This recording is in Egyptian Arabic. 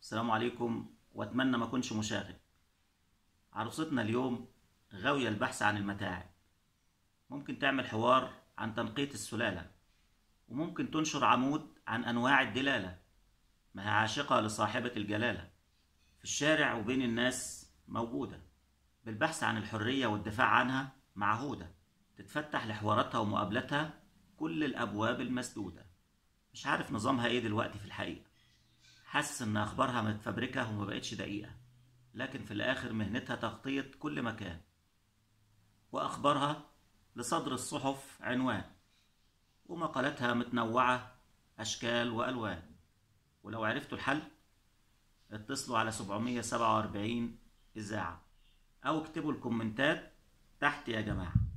السلام عليكم واتمنى ما اكونش مشاغب عروستنا اليوم غاوية البحث عن المتاعب ممكن تعمل حوار عن تنقية السلالة وممكن تنشر عمود عن أنواع الدلالة ما هي عاشقة لصاحبة الجلالة في الشارع وبين الناس موجودة بالبحث عن الحرية والدفاع عنها معهودة تتفتح لحواراتها ومقابلاتها كل الأبواب المسدودة مش عارف نظامها ايه دلوقتي في الحقيقة حاسس ان اخبارها متفبركة وما بقتش دقيقة لكن في الاخر مهنتها تغطية كل مكان واخبارها لصدر الصحف عنوان ومقالاتها متنوعة اشكال والوان ولو عرفتوا الحل اتصلوا على 747 اذاعة او اكتبوا الكومنتات تحت يا جماعه